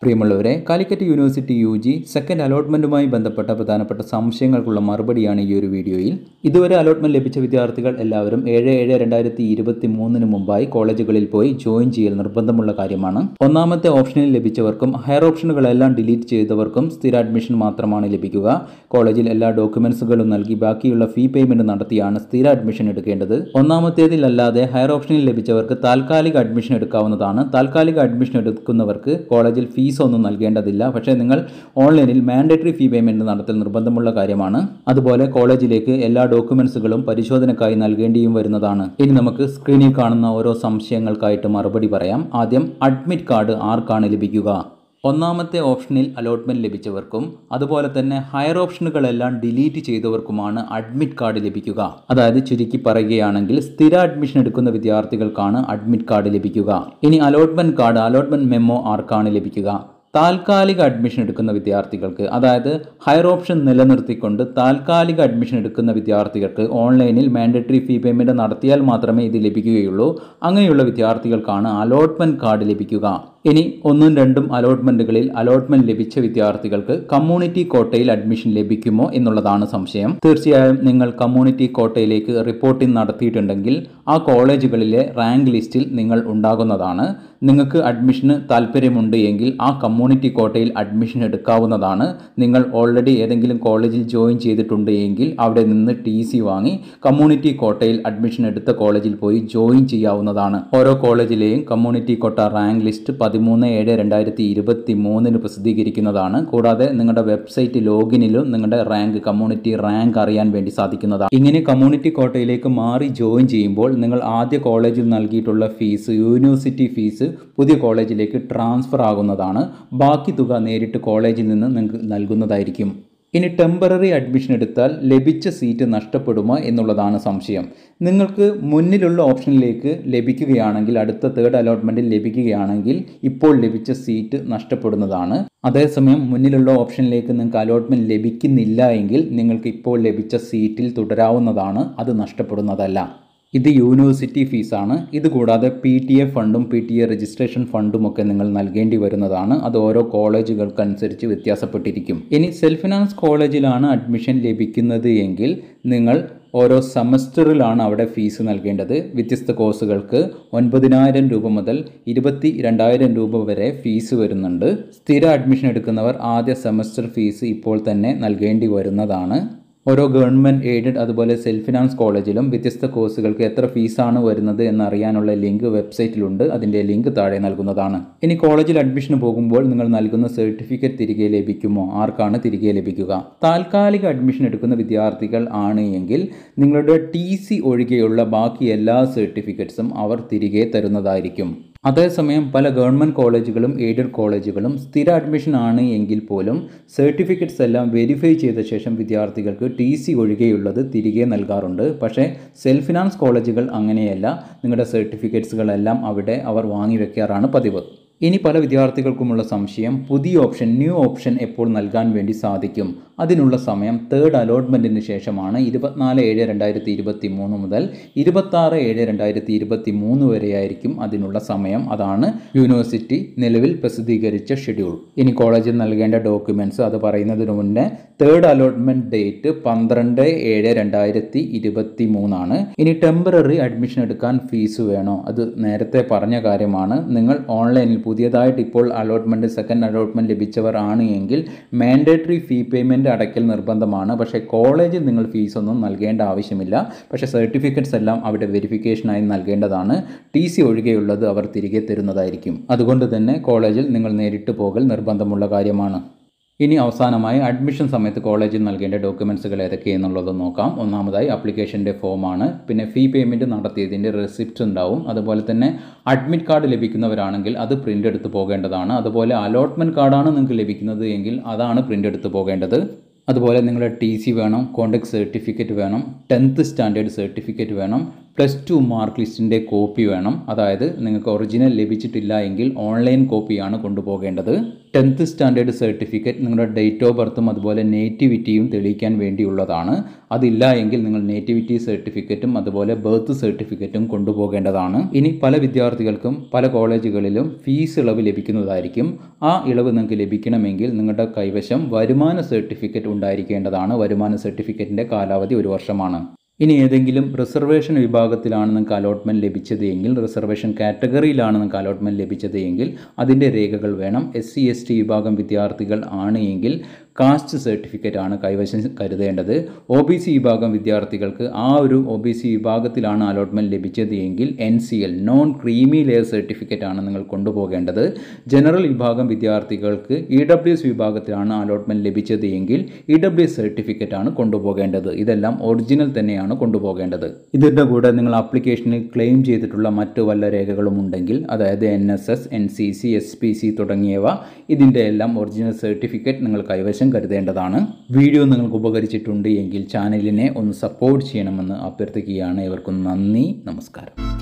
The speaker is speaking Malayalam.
പ്രിയമുള്ളവരെ Calicut university U G second അലോട്ട്മെൻറ്റുമായി ബന്ധപ്പെട്ട പ്രധാനപ്പെട്ട സംശയങ്ങൾക്കുള്ള മറുപടിയാണ് ഈ ഒരു വീഡിയോയിൽ ഇതുവരെ അലോട്ട്മെൻറ്റ് ലഭിച്ച വിദ്യാർത്ഥികൾ എല്ലാവരും ഏഴ് ഏഴ് രണ്ടായിരത്തി ഇരുപത്തി മൂന്നിന് മുമ്പായി കോളേജുകളിൽ പോയി ജോയിൻ ചെയ്യൽ നിർബന്ധമുള്ള കാര്യമാണ് ഒന്നാമത്തെ ഓപ്ഷനിൽ ലഭിച്ചവർക്കും ഹയർ ഓപ്ഷനുകളെല്ലാം ഡിലീറ്റ് ചെയ്തവർക്കും സ്ഥിര അഡ്മിഷൻ മാത്രമാണ് ലഭിക്കുക കോളേജിൽ എല്ലാ ഡോക്യുമെൻസുകളും നൽകി ബാക്കിയുള്ള ഫീ പേയ്മെൻറ്റ് നടത്തിയാണ് സ്ഥിര അഡ്മിഷൻ എടുക്കേണ്ടത് ഒന്നാമത്തേതിലല്ലാതെ ഹയർ ഓപ്ഷനിൽ ലഭിച്ചവർക്ക് താൽക്കാലിക അഡ്മിഷൻ എടുക്കാവുന്നതാണ് താൽക്കാലിക അഡ്മിഷൻ എടുക്കുന്നവർക്ക് കോളേജിൽ ഫീസ് ഒന്നും നൽകേണ്ടതില്ല പക്ഷേ നിങ്ങൾ ഓൺലൈനിൽ മാൻഡേറ്ററി ഫീ പേയ്മെൻറ്റ് നടത്തൽ നിർബന്ധമുള്ള കാര്യമാണ് അതുപോലെ കോളേജിലേക്ക് എല്ലാ ഡോക്യുമെൻസുകളും പരിശോധനക്കായി നൽകേണ്ടിയും വരുന്നതാണ് ഇനി നമുക്ക് സ്ക്രീനിൽ കാണുന്ന ഓരോ സംശയങ്ങൾക്കായിട്ട് മറുപടി പറയാം ആദ്യം അഡ്മിറ്റ് കാർഡ് ആർക്കാണ് ലഭിക്കുക ഒന്നാമത്തെ ഓപ്ഷനിൽ അലോട്ട്മെൻറ്റ് ലഭിച്ചവർക്കും അതുപോലെ തന്നെ ഹയർ ഓപ്ഷനുകളെല്ലാം ഡിലീറ്റ് ചെയ്തവർക്കുമാണ് അഡ്മിറ്റ് കാർഡ് ലഭിക്കുക അതായത് ചുരുക്കി പറയുകയാണെങ്കിൽ സ്ഥിര അഡ്മിഷൻ എടുക്കുന്ന വിദ്യാർത്ഥികൾക്കാണ് അഡ്മിറ്റ് കാർഡ് ലഭിക്കുക ഇനി അലോട്ട്മെൻറ്റ് കാർഡ് അലോട്ട്മെൻറ്റ് മെമ്മോ ആർക്കാണ് ലഭിക്കുക താൽക്കാലിക അഡ്മിഷൻ എടുക്കുന്ന വിദ്യാർത്ഥികൾക്ക് അതായത് ഹയർ ഓപ്ഷൻ നിലനിർത്തിക്കൊണ്ട് താൽക്കാലിക അഡ്മിഷൻ എടുക്കുന്ന വിദ്യാർത്ഥികൾക്ക് ഓൺലൈനിൽ മാൻഡറ്ററി ഫീ പേയ്മെൻറ്റ് നടത്തിയാൽ മാത്രമേ ഇത് ലഭിക്കുകയുള്ളൂ അങ്ങനെയുള്ള വിദ്യാർത്ഥികൾക്കാണ് അലോട്ട്മെൻറ്റ് കാർഡ് ലഭിക്കുക ഇനി ഒന്നും രണ്ടും അലോട്ട്മെന്റുകളിൽ അലോട്ട്മെന്റ് ലഭിച്ച വിദ്യാർത്ഥികൾക്ക് കമ്മ്യൂണിറ്റി കോട്ടയിൽ അഡ്മിഷൻ ലഭിക്കുമോ എന്നുള്ളതാണ് സംശയം തീർച്ചയായും നിങ്ങൾ കമ്മ്യൂണിറ്റി കോട്ടയിലേക്ക് റിപ്പോർട്ടിംഗ് നടത്തിയിട്ടുണ്ടെങ്കിൽ ആ കോളേജുകളിലെ റാങ്ക് ലിസ്റ്റിൽ നിങ്ങൾ ഉണ്ടാകുന്നതാണ് നിങ്ങൾക്ക് അഡ്മിഷന് താല്പര്യമുണ്ട് എങ്കിൽ ആ കമ്മ്യൂണിറ്റി കോട്ടയിൽ അഡ്മിഷൻ എടുക്കാവുന്നതാണ് നിങ്ങൾ ഓൾറെഡി ഏതെങ്കിലും കോളേജിൽ ജോയിൻ ചെയ്തിട്ടുണ്ട് എങ്കിൽ അവിടെ നിന്ന് ടി സി വാങ്ങി കമ്മ്യൂണിറ്റി കോട്ടയിൽ അഡ്മിഷൻ എടുത്ത കോളേജിൽ പോയി ജോയിൻ ചെയ്യാവുന്നതാണ് ഓരോ കോളേജിലെയും കമ്മ്യൂണിറ്റി കോട്ട റാങ്ക് ലിസ്റ്റ് പതിമൂന്ന് ഏഴ് രണ്ടായിരത്തി ഇരുപത്തി മൂന്നിന് പ്രസിദ്ധീകരിക്കുന്നതാണ് കൂടാതെ നിങ്ങളുടെ വെബ്സൈറ്റ് ലോഗിനിലും നിങ്ങളുടെ റാങ്ക് കമ്മ്യൂണിറ്റി റാങ്ക് അറിയാൻ വേണ്ടി സാധിക്കുന്നതാണ് ഇങ്ങനെ കമ്മ്യൂണിറ്റി കോട്ടയിലേക്ക് മാറി ജോയിൻ ചെയ്യുമ്പോൾ നിങ്ങൾ ആദ്യ കോളേജിൽ നൽകിയിട്ടുള്ള ഫീസ് യൂണിവേഴ്സിറ്റി ഫീസ് പുതിയ കോളേജിലേക്ക് ട്രാൻസ്ഫർ ആകുന്നതാണ് ബാക്കി തുക നേരിട്ട് കോളേജിൽ നിന്ന് നിങ്ങൾക്ക് നൽകുന്നതായിരിക്കും ഇനി ടെമ്പററി അഡ്മിഷൻ എടുത്താൽ ലഭിച്ച സീറ്റ് നഷ്ടപ്പെടുമോ എന്നുള്ളതാണ് സംശയം നിങ്ങൾക്ക് മുന്നിലുള്ള ഓപ്ഷനിലേക്ക് ലഭിക്കുകയാണെങ്കിൽ അടുത്ത തേർഡ് അലോട്ട്മെൻറ്റിൽ ലഭിക്കുകയാണെങ്കിൽ ഇപ്പോൾ ലഭിച്ച സീറ്റ് നഷ്ടപ്പെടുന്നതാണ് അതേസമയം മുന്നിലുള്ള ഓപ്ഷനിലേക്ക് നിങ്ങൾക്ക് അലോട്ട്മെൻറ്റ് ലഭിക്കുന്നില്ല എങ്കിൽ നിങ്ങൾക്ക് ഇപ്പോൾ ലഭിച്ച സീറ്റിൽ തുടരാവുന്നതാണ് അത് നഷ്ടപ്പെടുന്നതല്ല ഇത് യൂണിവേഴ്സിറ്റി ഫീസാണ് ഇത് കൂടാതെ പി ടി എ ഫണ്ടും പി ടി എ രജിസ്ട്രേഷൻ ഫണ്ടും ഒക്കെ നിങ്ങൾ നൽകേണ്ടി വരുന്നതാണ് അത് ഓരോ കോളേജുകൾക്കനുസരിച്ച് വ്യത്യാസപ്പെട്ടിരിക്കും ഇനി സെൽഫ് ഫിനാൻസ് കോളേജിലാണ് അഡ്മിഷൻ ലഭിക്കുന്നത് എങ്കിൽ നിങ്ങൾ ഓരോ സെമസ്റ്ററിലാണ് അവിടെ ഫീസ് നൽകേണ്ടത് വ്യത്യസ്ത കോഴ്സുകൾക്ക് ഒൻപതിനായിരം രൂപ മുതൽ ഇരുപത്തി രണ്ടായിരം രൂപ വരെ ഫീസ് വരുന്നുണ്ട് സ്ഥിര അഡ്മിഷൻ എടുക്കുന്നവർ ആദ്യ സെമസ്റ്റർ ഫീസ് ഇപ്പോൾ തന്നെ നൽകേണ്ടി വരുന്നതാണ് ഓരോ ഗവൺമെൻറ് എയ്ഡഡ് അതുപോലെ സെൽഫ് ഫിനാൻസ് കോളേജിലും വ്യത്യസ്ത കോഴ്സുകൾക്ക് എത്ര ഫീസാണ് വരുന്നത് എന്നറിയാനുള്ള ലിങ്ക് വെബ്സൈറ്റിലുണ്ട് അതിൻ്റെ ലിങ്ക് താഴെ നൽകുന്നതാണ് ഇനി കോളേജിൽ അഡ്മിഷന് പോകുമ്പോൾ നിങ്ങൾ നൽകുന്ന സർട്ടിഫിക്കറ്റ് തിരികെ ലഭിക്കുമോ ആർക്കാണ് തിരികെ ലഭിക്കുക താൽക്കാലിക അഡ്മിഷൻ എടുക്കുന്ന വിദ്യാർത്ഥികൾ ആണ് എങ്കിൽ നിങ്ങളുടെ ടി സി ഒഴികെയുള്ള ബാക്കി എല്ലാ സർട്ടിഫിക്കറ്റ്സും അവർ തിരികെ തരുന്നതായിരിക്കും അതേസമയം പല ഗവൺമെൻറ് കോളേജുകളും എയ്ഡഡ് കോളേജുകളും സ്ഥിര അഡ്മിഷൻ ആണ് എങ്കിൽ പോലും സർട്ടിഫിക്കറ്റ്സ് എല്ലാം വെരിഫൈ ചെയ്ത ശേഷം വിദ്യാർത്ഥികൾക്ക് ടി സി ഒഴികെയുള്ളത് തിരികെ നൽകാറുണ്ട് പക്ഷേ സെൽഫ് ഫിനാൻസ് കോളേജുകൾ അങ്ങനെയല്ല നിങ്ങളുടെ സർട്ടിഫിക്കറ്റ്സുകളെല്ലാം അവിടെ അവർ വാങ്ങി വെക്കാറാണ് പതിവ് ഇനി പല വിദ്യാർത്ഥികൾക്കുമുള്ള സംശയം പുതിയ ഓപ്ഷൻ ന്യൂ ഓപ്ഷൻ എപ്പോൾ നൽകാൻ വേണ്ടി സാധിക്കും അതിനുള്ള സമയം തേർഡ് അലോട്ട്മെൻറ്റിന് ശേഷമാണ് ഇരുപത്തിനാല് ഏഴ് രണ്ടായിരത്തി ഇരുപത്തി മൂന്ന് മുതൽ ഇരുപത്താറ് ഏഴ് രണ്ടായിരത്തി ഇരുപത്തി മൂന്ന് വരെയായിരിക്കും അതിനുള്ള സമയം അതാണ് യൂണിവേഴ്സിറ്റി നിലവിൽ പ്രസിദ്ധീകരിച്ച ഷെഡ്യൂൾ ഇനി കോളേജിൽ നൽകേണ്ട ഡോക്യുമെൻറ്റ്സ് അത് പറയുന്നതിന് മുന്നേ തേർഡ് അലോട്ട്മെൻറ്റ് ഡേറ്റ് പന്ത്രണ്ട് ഏഴ് രണ്ടായിരത്തി ഇരുപത്തി മൂന്നാണ് ഇനി ടെമ്പററി അഡ്മിഷൻ എടുക്കാൻ ഫീസ് വേണോ അത് നേരത്തെ പറഞ്ഞ കാര്യമാണ് നിങ്ങൾ ഓൺലൈനിൽ പുതിയതായിട്ട് ഇപ്പോൾ അലോട്ട്മെൻറ്റ് സെക്കൻഡ് അലോട്ട്മെൻറ്റ് ലഭിച്ചവർ ആണ് എങ്കിൽ മാൻഡേറ്ററി ഫീ പേയ്മെൻറ്റ് അടയ്ക്കൽ നിർബന്ധമാണ് പക്ഷേ കോളേജിൽ നിങ്ങൾ ഫീസൊന്നും നൽകേണ്ട ആവശ്യമില്ല പക്ഷേ സർട്ടിഫിക്കറ്റ്സ് എല്ലാം അവിടെ വെരിഫിക്കേഷനായി നൽകേണ്ടതാണ് ടി സി ഒഴികെയുള്ളത് അവർ തിരികെ തരുന്നതായിരിക്കും അതുകൊണ്ട് തന്നെ കോളേജിൽ നിങ്ങൾ നേരിട്ട് പോകൽ നിർബന്ധമുള്ള കാര്യമാണ് ഇനി അവസാനമായി അഡ്മിഷൻ സമയത്ത് കോളേജിൽ നൽകേണ്ട ഡോക്യുമെൻറ്റ്സുകൾ ഏതൊക്കെയെന്നുള്ളത് നോക്കാം ഒന്നാമതായി അപ്ലിക്കേഷൻ്റെ ഫോമാണ് പിന്നെ ഫീ പേയ്മെൻറ്റ് നടത്തിയതിൻ്റെ റെസിപ്റ്റ് ഉണ്ടാവും അതുപോലെ തന്നെ അഡ്മിറ്റ് കാർഡ് ലഭിക്കുന്നവരാണെങ്കിൽ അത് പ്രിൻ്റ് എടുത്ത് പോകേണ്ടതാണ് അതുപോലെ അലോട്ട്മെൻറ്റ് കാർഡാണ് നിങ്ങൾക്ക് ലഭിക്കുന്നത് എങ്കിൽ അതാണ് പ്രിൻ്റ് എടുത്ത് പോകേണ്ടത് അതുപോലെ നിങ്ങളുടെ ടി സി വേണം കോണ്ടാക്ട് സർട്ടിഫിക്കറ്റ് വേണം ടെൻത്ത് സ്റ്റാൻഡേർഡ് സർട്ടിഫിക്കറ്റ് വേണം പ്ലസ് ടു മാർക്ക് ലിസ്റ്റിൻ്റെ കോപ്പി വേണം അതായത് നിങ്ങൾക്ക് ഒറിജിനൽ ലഭിച്ചിട്ടില്ല എങ്കിൽ ഓൺലൈൻ കോപ്പിയാണ് കൊണ്ടുപോകേണ്ടത് ടെൻത്ത് സ്റ്റാൻഡേർഡ് സർട്ടിഫിക്കറ്റ് നിങ്ങളുടെ ഡേറ്റ് ഓഫ് ബർത്തും അതുപോലെ നേറ്റിവിറ്റിയും തെളിയിക്കാൻ വേണ്ടിയുള്ളതാണ് അതില്ല എങ്കിൽ നിങ്ങൾ നേറ്റിവിറ്റി സർട്ടിഫിക്കറ്റും അതുപോലെ ബർത്ത് സർട്ടിഫിക്കറ്റും കൊണ്ടുപോകേണ്ടതാണ് ഇനി പല വിദ്യാർത്ഥികൾക്കും പല കോളേജുകളിലും ഫീസ് ഇളവ് ലഭിക്കുന്നതായിരിക്കും ആ ഇളവ് നിങ്ങൾക്ക് ലഭിക്കണമെങ്കിൽ നിങ്ങളുടെ കൈവശം വരുമാന സർട്ടിഫിക്കറ്റ് ഉണ്ടായിരിക്കേണ്ടതാണ് വരുമാന സർട്ടിഫിക്കറ്റിൻ്റെ കാലാവധി ഒരു വർഷമാണ് ഇനി ഏതെങ്കിലും റിസർവേഷൻ വിഭാഗത്തിലാണ് നിങ്ങൾക്ക് അലോട്ട്മെൻറ്റ് ലഭിച്ചത് എങ്കിൽ റിസർവേഷൻ കാറ്റഗറിയിലാണ് നിങ്ങൾക്ക് അലോട്ട്മെൻറ്റ് ലഭിച്ചത് എങ്കിൽ അതിൻ്റെ രേഖകൾ വേണം എസ് സി എസ് ടി വിഭാഗം വിദ്യാർത്ഥികൾ ആണ് എങ്കിൽ കാസ്റ്റ് സർട്ടിഫിക്കറ്റ് ആണ് കൈവശം കരുതേണ്ടത് ഒ ബി സി വിഭാഗം വിദ്യാർത്ഥികൾക്ക് ആ ഒരു ഒ ബി സി വിഭാഗത്തിലാണ് അലോട്ട്മെൻറ്റ് ലഭിച്ചത് എങ്കിൽ N C L non creamy layer certificate ആണ് നിങ്ങൾ കൊണ്ടുപോകേണ്ടത് ജനറൽ വിഭാഗം വിദ്യാർത്ഥികൾക്ക് ഇ ഡബ്ല്യു എസ് വിഭാഗത്തിലാണ് അലോട്ട്മെൻറ്റ് ലഭിച്ചത് എങ്കിൽ ഇ ഡബ്ല്യു എസ് സർട്ടിഫിക്കറ്റ് ആണ് കൊണ്ടുപോകേണ്ടത് ഇതെല്ലാം ഒറിജിനൽ തന്നെയാണ് കൊണ്ടുപോകേണ്ടത് ഇതിൻ്റെ കൂടെ നിങ്ങൾ ആപ്ലിക്കേഷനിൽ ക്ലെയിം ചെയ്തിട്ടുള്ള മറ്റു വല്ല രേഖകളും ഉണ്ടെങ്കിൽ അതായത് N S S N C C S P C തുടങ്ങിയവ ഇതിൻ്റെ എല്ലാം ഒറിജിനൽ സർട്ടിഫിക്കറ്റ് നിങ്ങൾ കൈവശം കരുതേണ്ടതാണ് വീഡിയോ നിങ്ങൾക്ക് ഉപകരിച്ചിട്ടുണ്ട് എങ്കിൽ ചാനലിനെ ഒന്ന് സപ്പോർട്ട് ചെയ്യണമെന്ന് അഭ്യർത്ഥിക്കുകയാണ് ഇവർക്കും നന്ദി നമസ്കാരം